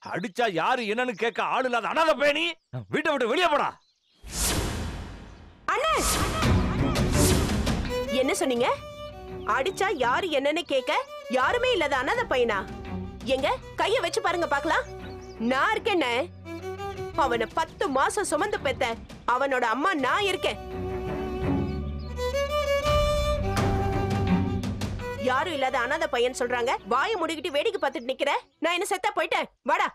அடிச்சா யாரு என்னன்னு கேட்க ஆள் இல்லாத அனாத பேணி வீட்டை விட்டு வெளியே போடா அண்ணன் என்ன சொன்னீங்க அடிச்சா யாரு என்னன்னு கேட்க யாருமே இல்லாத அனாதை பையனா எங்க கைய வச்சு பாருங்க பார்க்கலாம் நான் இருக்கேன்னு அவனை பத்து மாசம் சுமந்து பெத்த அவனோட அம்மா நான் இருக்கேன் யாரும் இல்லாத அனாதை பையன் சொல்றாங்க வாயை முடிக்கிட்டு வேடிக்கை பார்த்துட்டு நிக்கிற நான் என்ன செத்தா போயிட்டேன் வாடா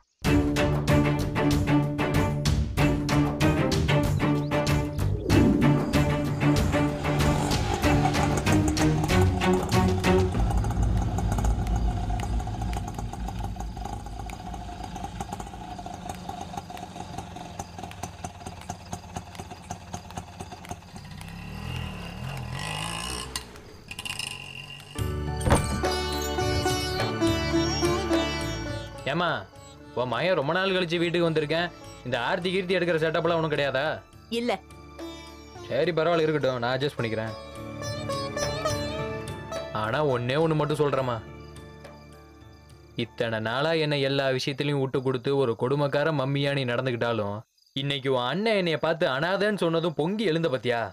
ஏமா உன் மகன் ரொம்ப நாள் கழிச்சு வீட்டுக்கு வந்திருக்கேன் இந்த ஆர்த்தி கீர்த்தி எடுக்கிற செட்டப்லாம் ஒன்றும் கிடையாதா இல்ல சரி பரவாயில்ல இருக்கட்டும் நான் அட்ஜஸ்ட் பண்ணிக்கிறேன் ஆனா ஒன்னே ஒன்று மட்டும் சொல்றேம்மா இத்தனை நாளா என்னை எல்லா விஷயத்திலையும் விட்டு கொடுத்து ஒரு கொடுமைக்கார மம்மியா நீ நடந்துக்கிட்டாலும் இன்னைக்கு உன் அண்ணன் என்னைய பார்த்து அனாதைன்னு சொன்னதும் பொங்கி எழுந்த பத்தியா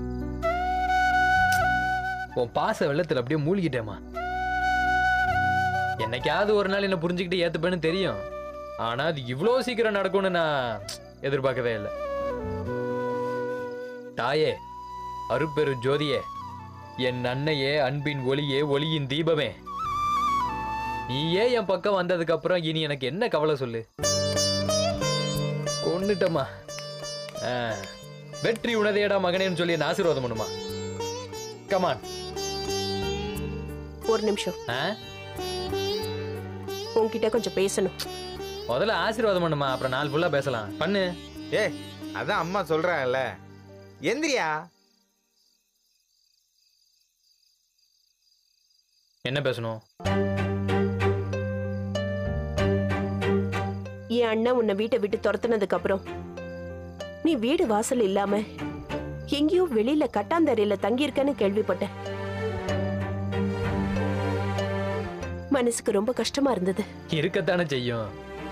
உன் பாச வெள்ளத்துல அப்படியே மூழ்கிட்டேம்மா என்னைக்காவது ஒரு நாள் என்ன புரிஞ்சுக்கிட்டு ஏத்துப்பேன்னு தெரியும் ஆனா அது இவ்வளோ சீக்கிரம் நடக்கும்னு நான் எதிர்பார்க்கவே இல்லை தாயே அருப்பெரு ஜோதியே என் அன்னையே அன்பின் ஒளியே ஒளியின் தீபமே நீயே என் பக்கம் வந்ததுக்கு அப்புறம் இனி எனக்கு என்ன கவலை சொல்லு கொன்னுட்டம்மா ஆ, வெற்றி உனதேடா மகனேன்னு சொல்லி என்ன ஆசீர்வாதம் பண்ணுமா கமான் ஒரு நிமிஷம் ஆ உன்கிட்ட கொஞ்சம் பேசணும் முதல்ல ஆசீர்வாதம் பண்ணுமா அப்புறம் நாள் ஃபுல்லா பேசலாம் பண்ணு ஏ அதான் அம்மா சொல்றாங்கல்ல எந்திரியா என்ன பேசணும் என் அண்ணன் உன்னை வீட்டை விட்டு துரத்துனதுக்கு அப்புறம் நீ வீடு வாசல் இல்லாம எங்கேயோ வெளியில கட்டாந்தரையில தங்கியிருக்கன்னு கேள்விப்பட்டேன் மனசுக்கு ரொம்ப கஷ்டமா இருந்தது இருக்கத்தானே செய்யும்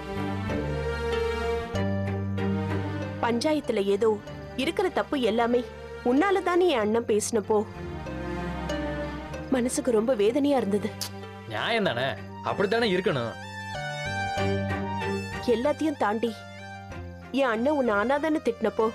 பஞ்சாயத்துல ஏதோ இருக்கிற தப்பு எல்லாமே உன்னால தானே என் அண்ணன் பேசினப்போ மனசுக்கு ரொம்ப வேதனையா இருந்தது நியாயம் தானே அப்படித்தானே இருக்கணும் எல்லாத்தையும் தாண்டி என் அண்ணன் உன்னை அனாதான்னு திட்டினப்போ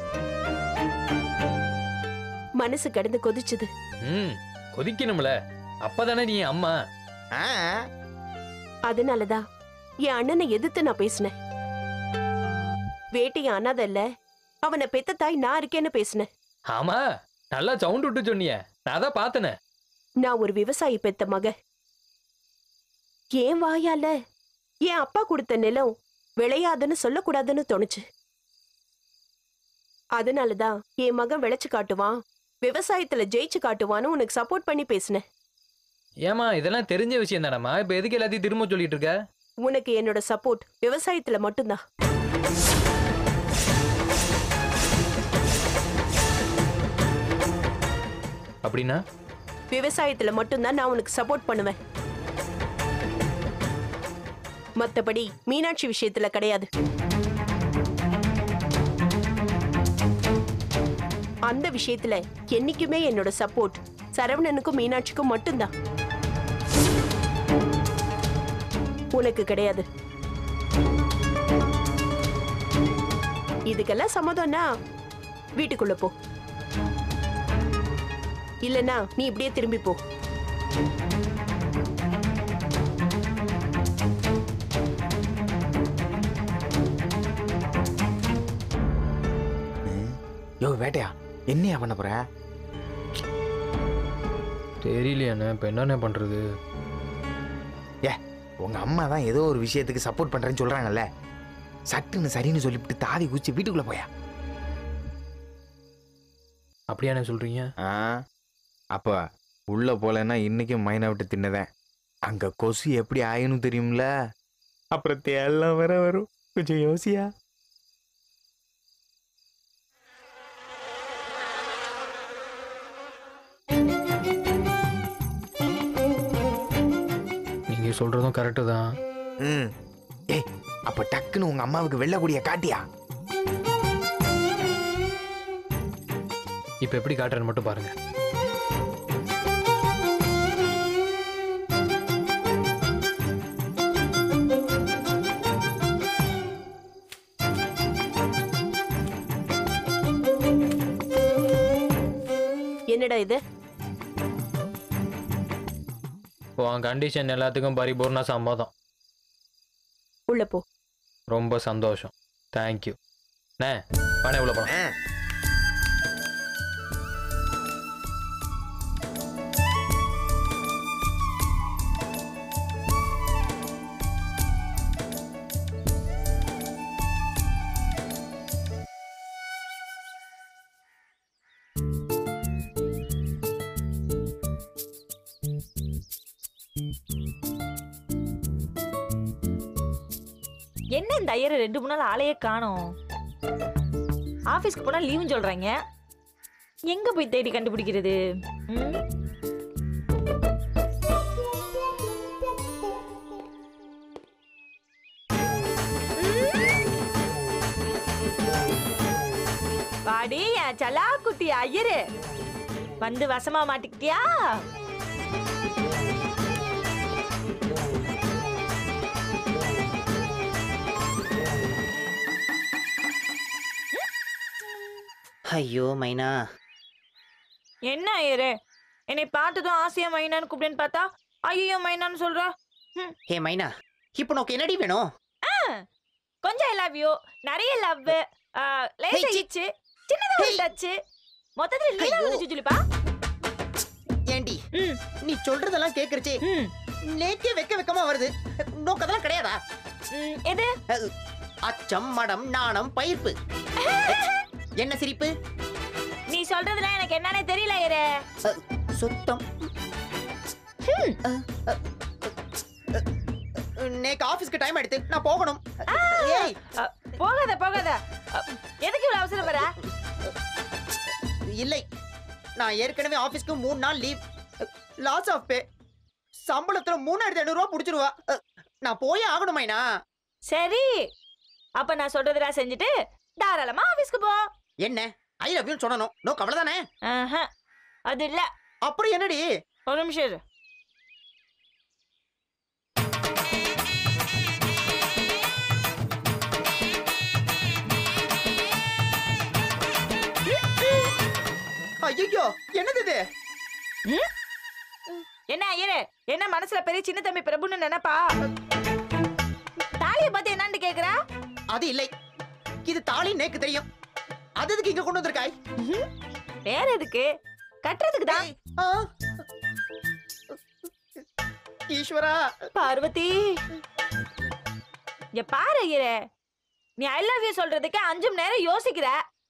மனசு கிடந்து கொதிச்சுது ம் கொதிக்கணும்ல அப்பதானே நீ அம்மா ஆ அதனாலதான் என் அண்ணனை எதிர்த்து நான் பேசினேன் வேட்டி அனாதை இல்ல அவனை பெத்த தாய் நான் இருக்கேன்னு பேசினேன் ஆமா நல்லா சவுண்ட் விட்டு சொன்னியே நான் அதான் பார்த்தனே நான் ஒரு விவசாயி பெத்த மக ஏன் வாயால என் அப்பா கொடுத்த நிலம் விளையாதுன்னு சொல்லக்கூடாதுன்னு தோணுச்சு அதனாலதான் என் மகன் விளைச்சு காட்டுவான் விவசாயத்துல ஜெயிச்சு காட்டுவான்னு உனக்கு சப்போர்ட் பண்ணி பேசினேன் ஏமா இதெல்லாம் தெரிஞ்ச விஷயம் தானம்மா இப்ப எதுக்கு எல்லாத்தையும் திரும்ப சொல்லிட்டு இருக்க உனக்கு என்னோட சப்போர்ட் விவசாயத்துல மட்டும்தான் அப்படின்னா விவசாயத்துல மட்டும்தான் நான் உனக்கு சப்போர்ட் பண்ணுவேன் மத்தபடி மீனாட்சி விஷயத்துல கிடையாது அந்த விஷயத்துல என்னைக்குமே என்னோட சப்போர்ட் சரவணனுக்கும் மீனாட்சிக்கும் மட்டும்தான் உனக்கு கிடையாது இதுக்கெல்லாம் சம்மதம்னா வீட்டுக்குள்ள போ இல்லனா நீ இப்படியே திரும்பி போ யோ வேட்டையா என்னையா பண்ண போற தெரியலையாண்ணே இப்ப என்னண்ணே பண்றது உங்க அம்மா தான் ஏதோ ஒரு விஷயத்துக்கு சப்போர்ட் பண்றேன்னு சொல்றாங்கல்ல சட்டுன்னு சரின்னு சொல்லிவிட்டு தாவி குச்சி வீட்டுக்குள்ள போயா அப்படியாண்ணே சொல்றீங்க ஆ அப்ப உள்ள போலன்னா இன்னைக்கும் மைனா விட்டு தின்னதேன் அங்க கொசு எப்படி ஆயணும் தெரியும்ல அப்புறம் தேல்லாம் வர வரும் கொஞ்சம் யோசியா நீங்க சொல்றதும் கரெக்டு தான் ம் ஏய் அப்ப டக்குன்னு உங்க அம்மாவுக்கு வெள்ளக்கூடிய காட்டியா இப்ப எப்படி காட்டுறேன்னு மட்டும் பாருங்க என்னடா இது உன் கண்டிஷன் எல்லாத்துக்கும் பரிபூர்ண சம்மதம் உள்ள போ ரொம்ப சந்தோஷம் தேங்க்யூ அண்ணே வாணே உள்ள போலாம் ஆ. என்ன இந்த ஐயரை ரெண்டு மூணு நாள் ஆளையே காணோம் ஆபீஸ்க்கு போனா லீவுன்னு சொல்றாங்க எங்க போய் தேடி கண்டுபிடிக்கிறது ம்? வாடி என் சலா குட்டி ஐயரு வந்து வசமா மாட்டிக்கிட்டியா ஐயோ மைனா என்ன ஐயரு என்னை பார்த்ததும் ஆசையா மைனான்னு கூப்பிடுன்னு பார்த்தா ஐயோ மைனான்னு சொல்ற ஹே மைனா இப்போ உனக்கு என்னடி வேணும் கொஞ்சம் லவ் யூ நிறைய லவ் லேசா சி. இச்சு சின்னதா ஒரு ஹேய். டச் மொத்தத்துல லீலா ஐயோ. வந்து சுஜுலிப்பா ஏண்டி ம் நீ சொல்றதெல்லாம் கேக்குறச்சே ம் நேக்கே வெக்க வெக்கமா வருது நோக்கதெல்லாம் கிடையாதா ம், எது அச்சம் மடம் நாணம் பயிர்ப்பு என்ன சிரிப்பு நீ சொல்றதுலாம் எனக்கு என்னன்னே தெரியல ஐயரே சுத்தம் நேக்கு ஆபீஸ்க்கு டைம் எடுத்து நான் போகணும் ஏய் அ, போகாத போகாத அ, எதுக்கு இவ்வளவு அவசரம் வர இல்லை நான் ஏற்கனவே ஆபீஸ்க்கு மூணு நாள் லீவ் லாஸ் ஆஃப் பே சம்பளத்துல மூணாயிரத்தி ஐநூறு ரூபா புடிச்சிருவா நான் போயே ஆகணும் மைனா சரி அப்ப நான் சொல்றதெல்லாம் செஞ்சுட்டு தாராளமா ஆபீஸ்க்கு போ என்ன ஐ லவ் யூ சொல்லணும் நோ கவலை தானே ஆஹா, அது இல்ல அப்புறம் என்னடி ஒரு நிமிஷம் இரு. ஐயோ என்னது இது என்ன ஐயரே என்ன மனசுல பெரிய சின்ன தம்பி பிரபுன்னு நினைப்பா தாலிய பார்த்து என்னன்னு கேக்குற அது இல்லை இது தாலி நேக்கு தெரியும் அது எதுக்கு இங்க கொண்டு வந்திருக்காய் வேற எதுக்கு கட்டுறதுக்கு தான் ஆ. ஈஸ்வரா பார்வதி இங்க பாரு ஐயரே நீ ஐ லவ் யூ சொல்றதுக்கு அஞ்சு மணி நேரம் யோசிக்கிற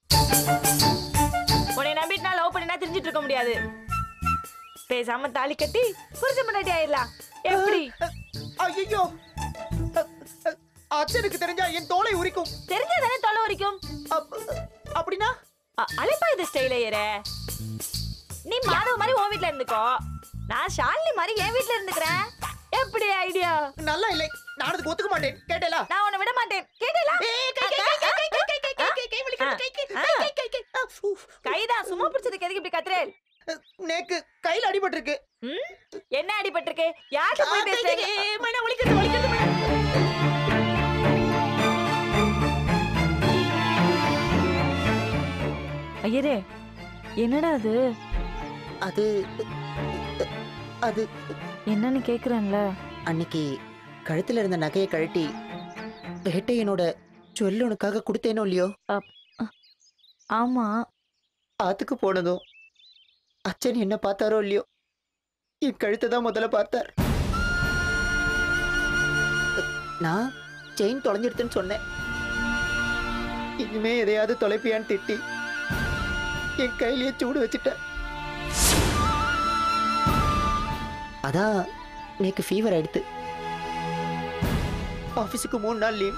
உன்னை நம்பிட்டு நான் லவ் பண்ணினா தெரிஞ்சிட்டு இருக்க முடியாது பேசாம தாலி கட்டி புரிஞ்ச முன்னாடி ஆயிடலாம் எப்படி ஐயோ அச்சனுக்கு தெரிஞ்சா என் தோலை உரிக்கும் தெரிஞ்சதானே தொலை வரைக்கும் அப்- அப்படின்னா அ- அழைப்பா இது ஸ்டைல் ஐயரே நீ மாதவ மாதிரி உன் வீட்ல இருந்துக்கோ நான் ஷாலினி மாதிரி என் வீட்ல இருந்துக்கிறேன் எப்படி ஐடியா நல்லா இல்லை நான் அதுக்கு ஒத்துக்க மாட்டேன் கேட்டேலா நான் உன்னை விட மாட்டேன் கேட்டல ஏய், கை, கை, கை, கை, கை, கை, கை, கை, கை, கை வலிக்குது, கை, கை, கை, கை, கை, கை. ஆ, ஊஃப். கைதான் சும்மா பிடிச்சதுக்கு எதுக்கு இப்படி கத்துறேன் நேக்கு கையில அடிபட்டு இருக்கு ம்? என்ன அடிபட்டிருக்கு யார்கிட்ட போய் பேசுறீங்க வலிக்கிறது வலிக்கிறது மேடம். ஐயரே என்னடா அது அது அது என்னன்னு கேக்குறேன்ல அன்னைக்கு கழுத்துல இருந்த நகையை கழட்டி வேட்டையனோட சொல்லு உனக்காக கொடுத்தேனோ இல்லையோ ஆமா ஆத்துக்கு போனதும் அச்சன் என்ன பார்த்தாரோ இல்லையோ என் கழுத்தை தான் முதல்ல பார்த்தார் நான் செயின் தொலைஞ்சிடுதுன்னு சொன்னேன் இனிமே எதையாவது தொலைப்பியான்னு திட்டி என் கையிலேயே சூடு வச்சுட்டேன் அதான் நேக்கு ஃபீவர் ஆயிடுத்து ஆஃபீஸுக்கு மூணு நாள் லீவ்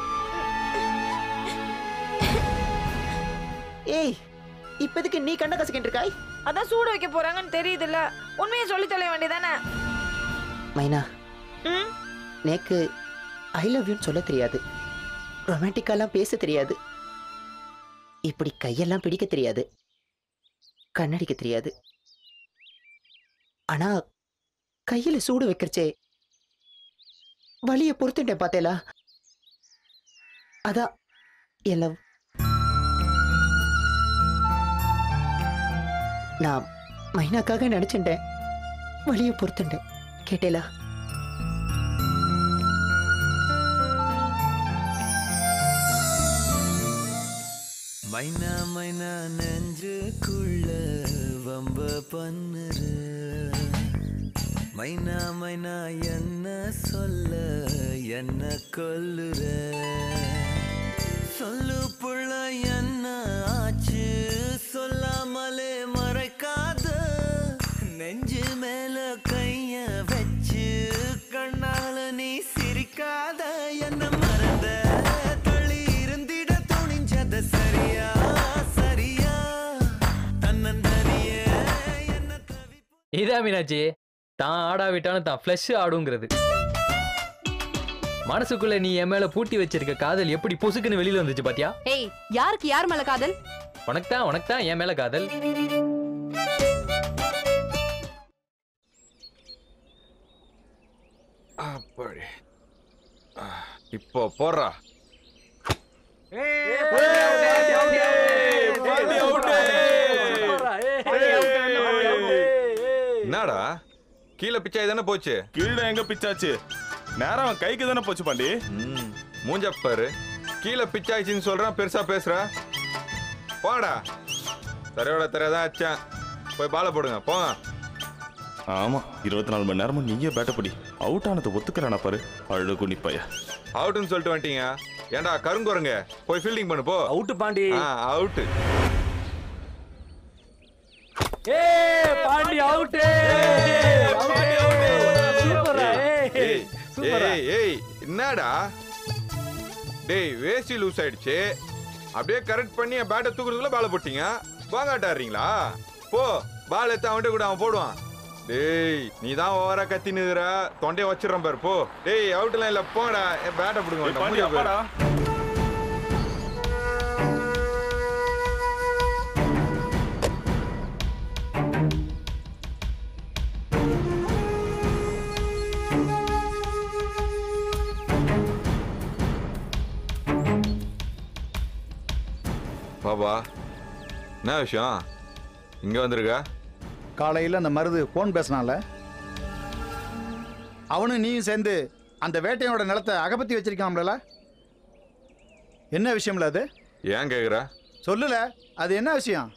ஏய் இப்போதைக்கு நீ கண்ண கசக்கிட்டு இருக்காய் அதான் சூடு வைக்க போறாங்கன்னு தெரியுதுல்ல உண்மையை சொல்லி தொலை வேண்டியதானே மைனா ம் நேக்கு ஐ லவ் யூன்னு சொல்ல தெரியாது ரொமான்டிக்காலாம் பேச தெரியாது இப்படி கையெல்லாம் பிடிக்க தெரியாது கண்ணடிக்க தெரியாது ஆனா கையில சூடு வைக்கிறச்சே வலிய பொறுத்துட்டேன் பார்த்தேலா அதான் என் லவ் நான் மைனாக்காக நினைச்சுட்டேன் வலிய பொறுத்துட்டேன் கேட்டேலா மைனா மைனா நெஞ்சுக்குள்ள வம்ப பண்ணுற மைனா மைனா என்ன சொல்ல என்ன கொல்லுற சொல்லு புள்ள என்ன ஆச்சு சொல்லாமலே மறைக்காத நெஞ்சு மேல கைய வச்சு கண்ணால நீ சிரிக்காத என்ன மறந்த தள்ளி இருந்திட துணிஞ்சத சரியா சரியா தன்னந்தனிய என்ன தவி இதா மீனாட்சி தான் ஆடாவிட்டாலும் தான் ஃப்ளஷ் ஆடுங்கிறது மனசுக்குள்ள நீ என் மேல பூட்டி வச்சிருக்க காதல் எப்படி பொசுக்குன்னு வெளியில வந்துச்சு பாத்தியா ஏய் யாருக்கு யார் மேல காதல் உனக்கு தான் உனக்கு தான் என் மேல காதல் அப்படி இப்போ போடுறா என்னடா கீழே பிச்சாய் தானே போச்சு கீழே எங்க பிச்சாச்சு நேரம் அவன் கைக்கு தானே போச்சு பாண்டி ம், மூஞ்ச பாரு கீழே பிச்சாயிச்சுன்னு சொல்றான் பெருசா பேசுற போடா தரையோட தரையதான் ஆச்சான் போய் பாலை போடுங்க போங்க ஆமா இருபத்தி நாலு மணி நேரமும் நீயே பேட்ட பிடி அவுட் ஆனதை ஒத்துக்கிறானா பாரு அழுகு நிப்பையா அவுட்னு சொல்லிட்டு வந்துட்டீங்க ஏன்டா கருங்குரங்க போய் ஃபீல்டிங் பண்ணு போ அவுட்டு பாண்டி அவுட் ஏ பாண்டி அவுட்டு சூப்பரா ஏய் சூப்பரா ஏய் ஏய் என்னடா டேய் வேஸ்டி லூஸ் ஆயிடுச்சு அப்படியே கரெக்ட் பண்ணி என் பேட்டை தூக்குறதுக்குள்ள பாலை போட்டீங்க வாங்காட்டாடுறீங்களா போ பால் எடுத்து அவன்கிட்ட கூட அவன் போடுவான் டேய் நீ தான் ஓவரா கத்தினுக்குற தொண்டையை வச்சிடறேன் பாரு போ டேய் அவுட்லாம் இல்ல போங்கடா என் பேட்டை ஏய், பிடுங்க பாண்டி முடிய அப்பாடா பாபா என்ன விஷயம் இங்க வந்திருக்க காலையில் அந்த மருது ஃபோன் பேசினான்ல அவனும் நீயும் சேர்ந்து அந்த வேட்டையோட நிலத்தை அகப்பத்தி வச்சிருக்கான்ல என்ன விஷயம்ல அது ஏன் கேக்குற சொல்லல அது என்ன விஷயம்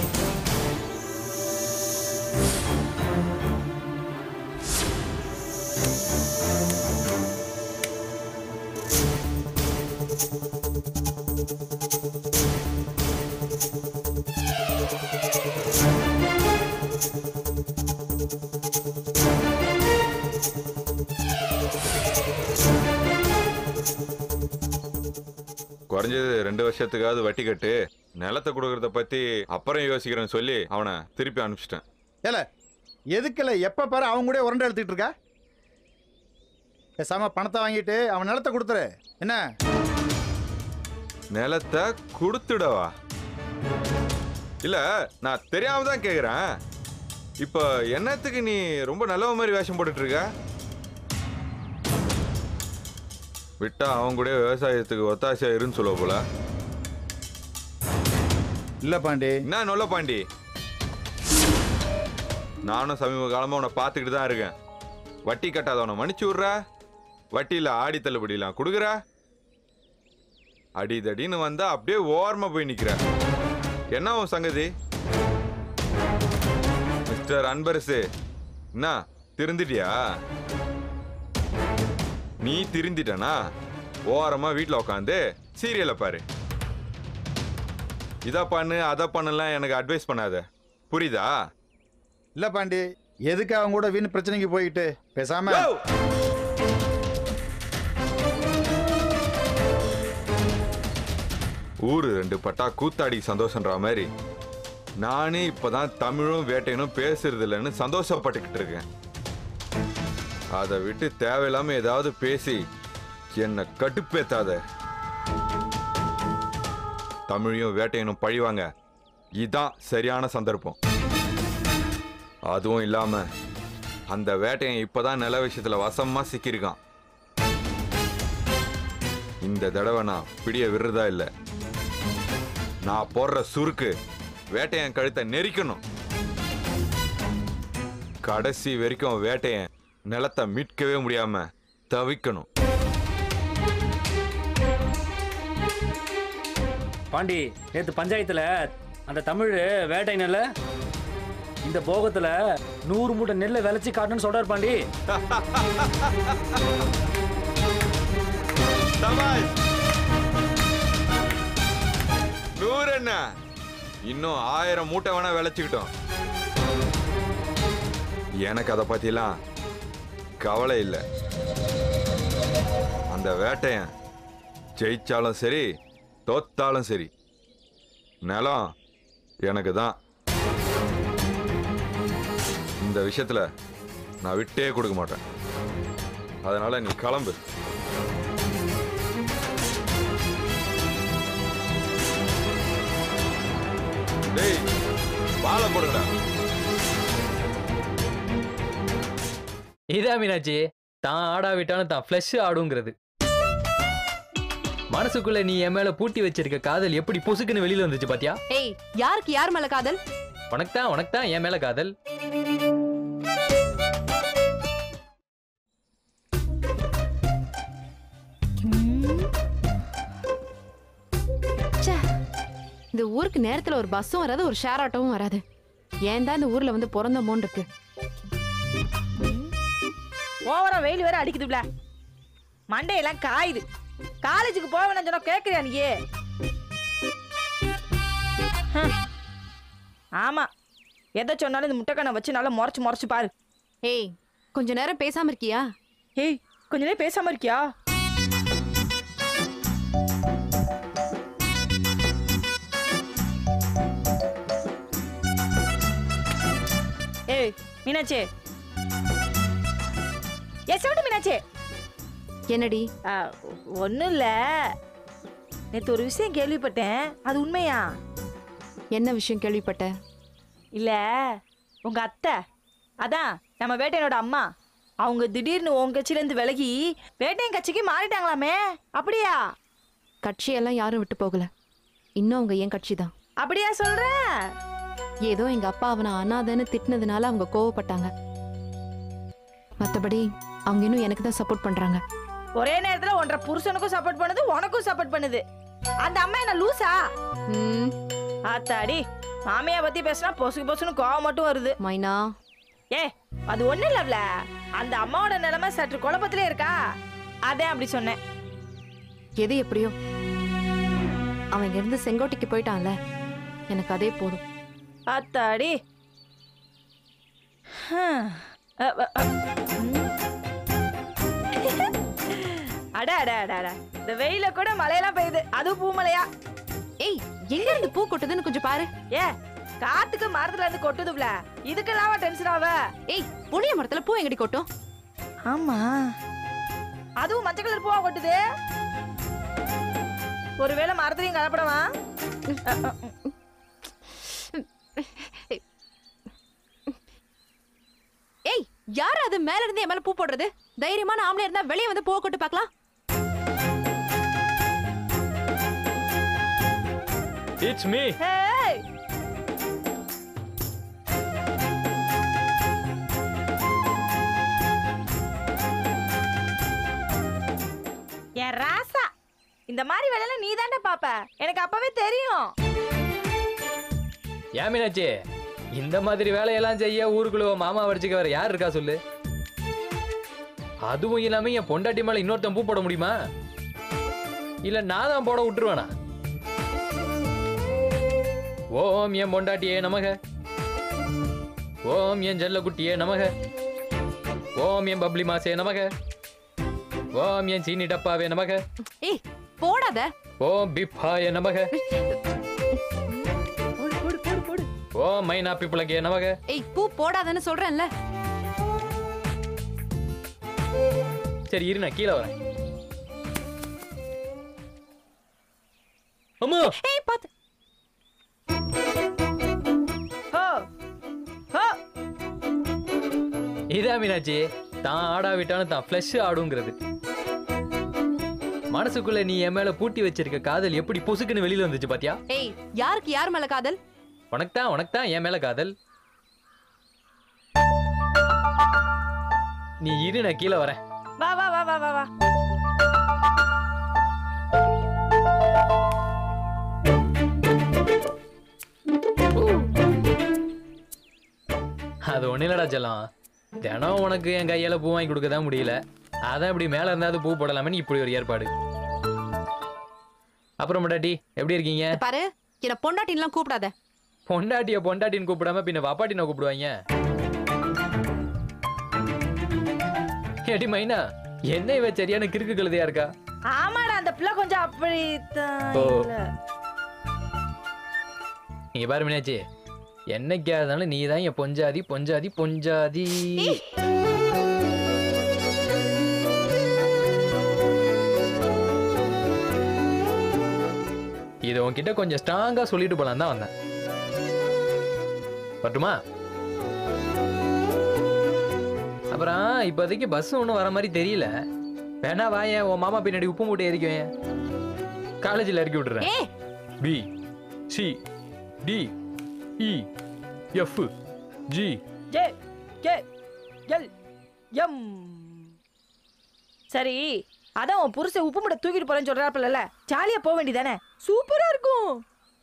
குறைஞ்சது ரெண்டு வருஷத்துக்காவது வட்டி கட்டு நிலத்தை கொடுக்கறத பத்தி அப்புறம் யோசிக்கிறேன்னு சொல்லி அவனை திருப்பி அனுப்பிச்சிட்டேன் ஏல எதுக்குல எப்ப பாரு அவங்க கூட உரண்டை எடுத்துக்கிட்டு இருக்க பேசாம பணத்தை வாங்கிட்டு அவன் நிலத்தை கொடுத்துரு என்ன நிலத்தை கொடுத்துடவா இல்ல நான் தெரியாம தான் கேக்குறேன் இப்போ என்னத்துக்கு நீ ரொம்ப நல்லவ மாதிரி வேஷம் போட்டுட்டு இருக்க விட்டா அவன் கூட விவசாயத்துக்கு ஒத்தாசையா இருன்னு சொல்லுவ போல இல்ல பாண்டி என்ன நொல்ல பாண்டி நானும் சமீப காலமா உன்னை பார்த்துக்கிட்டு தான் இருக்கேன் வட்டி கட்டாதவனை மன்னிச்சு விட்ற வட்டியில் ஆடி தள்ளுபடிலாம் கொடுக்குற அடிதடின்னு வந்தா அப்படியே ஓரமா போய் நிக்கிற என்ன உன் சங்கதி மிஸ்டர் அன்பரசு என்ன திருந்திட்டியா நீ திருந்திட்டனா ஓரமா வீட்டில் உட்காந்து சீரியலை பாரு இதை பண்ணு அதை பண்ணலாம் எனக்கு அட்வைஸ் பண்ணாத புரியுதா இல்ல பாண்டி எதுக்கு அவங்க கூட வீண் பிரச்சனைக்கு போயிட்டு பேசாம ஊரு ரெண்டு பட்டா கூத்தாடி சந்தோஷன்ற மாதிரி நானே இப்பதான் தமிழும் வேட்டையனும் பேசுறது இல்லைன்னு சந்தோஷப்பட்டுக்கிட்டு இருக்கேன் அதை விட்டு தேவையில்லாம ஏதாவது பேசி என்ன கடுப்பேத்தாத தமிழையும் வேட்டையனும் பழிவாங்க இதான் சரியான சந்தர்ப்பம் அதுவும் இல்லாம அந்த வேட்டையன் இப்பதான் நில விஷயத்துல வசமா சிக்கியிருக்கான் இந்த தடவை நான் பிடிய விடுறதா இல்ல நான் போடுற சுருக்கு வேட்டையன் கழுத்தை நெரிக்கணும் கடைசி வரைக்கும் வேட்டையன் நிலத்தை மீட்கவே முடியாம தவிக்கணும் பாண்டி நேத்து பஞ்சாயத்துல அந்த தமிழ் வேட்டை நெல்ல இந்த போகத்துல நூறு மூட்டை நெல்லை விளைச்சி காட்டணும்னு சொல்றாரு பாண்டி சபாஷ். நூறு என்ன இன்னும் ஆயிரம் மூட்டை வேணா விளைச்சுக்கிட்டோம் எனக்கு அதை பத்திலாம் கவலை இல்லை அந்த வேட்டையன் ஜெயிச்சாலும் சரி தோத்தாலும் சரி நிலம் எனக்கு தான் இந்த விஷயத்துல நான் விட்டே கொடுக்க மாட்டேன் அதனால நீ கிளம்பு டேய் வாழை போடுங்கடா இதா மீனாட்சி தான் ஆடாவிட்டாலும் தான் ஃப்ளஷ் ஆடுங்கிறது மனசுக்குள்ள நீ என் மேல பூட்டி வச்சிருக்க காதல் எப்படி பொசுக்குன்னு வெளியில வந்துச்சு பாத்தியா ஏய் யாருக்கு யார் மேல காதல் உனக்குதான் உனக்குதான் என் மேல காதல் ச்சே, இந்த ஊருக்கு நேரத்துல ஒரு பஸ்ஸும் வராது ஒரு ஷேர் ஆட்டோவும் வராது ஏன் தான் இந்த ஊர்ல வந்து பிறந்தமோன்னு இருக்கு ஓவரா வெயில் வேற அடிக்குதுப்ல மண்டையெல்லாம் காயுது காலேஜுக்கு போக வேணாம் சொன்னா கேட்குறியா நீ ஹம். ஆமா எதை சொன்னாலும் இந்த முட்டைக்கண்ணை வச்சு நல்லா முறைச்சு முறைச்சு பாரு ஏய் கொஞ்ச நேரம் பேசாம இருக்கியா ஏய் கொஞ்ச நேரம் பேசாம இருக்கியா ஏய் மீனாட்சி ஏ சொல்லிட்டு மீனாட்சி என்னடி ஒன்றும் இல்லை நேற்று ஒரு விஷயம் கேள்விப்பட்டேன் அது உண்மையா என்ன விஷயம் கேள்விப்பட்ட இல்லை உங்க அத்தை அதான் நம்ம வேட்டையனோட அம்மா அவங்க திடீர்னு உன் கட்சியிலேருந்து விலகி வேட்டையன் கட்சிக்கு மாறிட்டாங்களாமே அப்படியா கட்சியெல்லாம் யாரும் விட்டு போகல இன்னும் அவங்க என் கட்சி தான் அப்படியா சொல்ற ஏதோ எங்க அப்பா அவனை அனாதைன்னு திட்டினதுனால அவங்க கோவப்பட்டாங்க மத்தபடி அவங்க இன்னும் எனக்கு தான் சப்போர்ட் பண்றாங்க ஒரே நேரத்துல ஒன்றரை புருஷனுக்கும் சப்போர்ட் பண்ணுது உனக்கும் சப்போர்ட் பண்ணுது அந்த அம்மா என்ன லூசா ம், ஆத்தாடி மாமியா பத்தி பேசினா பொசுக்கு பொசுன்னு கோவம் மட்டும் வருது மைனா ஏ அது ஒண்ணும் இல்லவ்ல அந்த அம்மாவோட நிலைமை சற்று குழப்பத்திலே இருக்கா அதான் அப்படி சொன்னேன் எது எப்படியோ அவன் இங்க இருந்து செங்கோட்டைக்கு போயிட்டான்ல எனக்கு அதே போதும் ஆத்தாடி ஹம். அ, அ, அ. ம். அட அட அட அட இந்த வெயில கூட மழையெல்லாம் பெய்யுது அதுவும் பூமலையா ஏய் எங்க இருந்து பூ கொட்டுதுன்னு கொஞ்சம் பாரு ஏ காத்துக்கு மரத்துல இருந்து கொட்டுதுப்ல இதுக்கெல்லாம் டென்ஷன் ஆவ ஏய் புளிய மரத்துல பூ எங்கடி கொட்டும் ஆமா அதுவும் மஞ்சள் கலர் பூவா கொட்டுது ஒருவேளை மரத்துலயும் கலப்படவா ஏய் யார் அது மேல இருந்து என் மேல பூ போடுறது தைரியமான ஆம்பளை இருந்தா வெளியே வந்து பூ கொட்டு பார்க்கலாம் இட்ஸ் மீ ஹேய் என் ராசா இந்த மாதிரி வேலையில நீ தாண்டா பாப்ப எனக்கு அப்பவே தெரியும் ஏன் மீனாட்சி இந்த மாதிரி வேலையெல்லாம் செய்ய ஊருக்குள்ள உன் மாமா வடிச்சுக்க வேற யார் இருக்கா சொல்லு அதுவும் இல்லாம என் பொண்டாட்டி மேல இன்னொருத்தன் பூ போட முடியுமா இல்ல நான் தான் போட விட்டுருவேனா ஓம் என் பொண்டாட்டியே நமக ஓம் என் ஜல்லக்குட்டியே நமக ஓம் என் பப்ளி மாசே நமக ஓம் என் சீனி டப்பாவே நமக ஏய் போடாத ஓம் பிப்பாய நமக ஓம் மைனா பிப்புலகே நமக ஏய் பூ போடாதன்னு சொல்றேன்ல சரி இரு நான் கீழே வரேன் அம்மா ஏய் பாத்து ஹோ ஹோ இதான் மீனாட்சி தான் ஆடாவிட்டாலும் தான் ஃப்ளஷ் ஆடுங்கிறது மனசுக்குள்ள நீ என் மேல பூட்டி வச்சிருக்க காதல் எப்படி பொசுக்குன்னு வெளியில வந்துச்சு பாத்தியா ஏய் யாருக்கு யார் மேல காதல் உனக்கு தான் உனக்கு தான் என் மேல காதல் நீ இரு நான் கீழே வரேன் வா வா வா வா வா வா அது ஒன்றும் இல்லடா செல்லம் தினம் உனக்கு என் கையால பூ வாங்கி கொடுக்க தான் முடியல அதான் இப்படி மேல இருந்தாவது பூ போடலாமேன்னு இப்படி ஒரு ஏற்பாடு அப்புறம் முட்டாட்டி எப்படி இருக்கீங்க பாரு என்ன பொண்டாட்டின்லாம் கூப்பிடாத பொண்டாட்டிய பொண்டாட்டின்னு கூப்பிடாம பின்ன வாப்பாட்டின கூப்பிடுவாங்க ஏடி மைனா என்ன இவ சரியான கிறுக்கு கழுதையா இருக்கா ஆமாடா அந்த பிள்ளை கொஞ்சம் அப்படித்தான் ஓ. இல்ல. நீங்க பாரு மீனாட்சி என்னைக்கா இருந்தாலும் நீ தான் என் பொஞ்சாதி பொஞ்சாதி பொஞ்சாதி இது உன்கிட்ட கொஞ்சம் ஸ்ட்ராங்கா சொல்லிட்டு போலாம் தான் வந்தேன் பட்டுமா அப்புறம் இப்போதைக்கு பஸ் ஒன்றும் வர மாதிரி தெரியல வேணா வாயேன் உன் மாமா பின்னாடி உப்பு மூட்டை எரிக்கும் காலேஜில் இறக்கி விட்டுறேன் A B C D E F G J K L M சரி அதான் உன் புருஷன் உப்பு மூட்டை தூக்கிட்டு போறேன்னு சொல்றாப்புல ஜாலியா போக வேண்டியதானே சூப்பரா இருக்கும்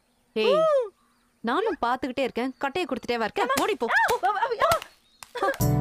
ஏய் நானும் பாத்துக்கிட்டே இருக்கேன் கட்டையை கொடுத்துட்டே வா இருக்கேன் ஓடி போ ஆ, ஆ, ஆ, ஆ.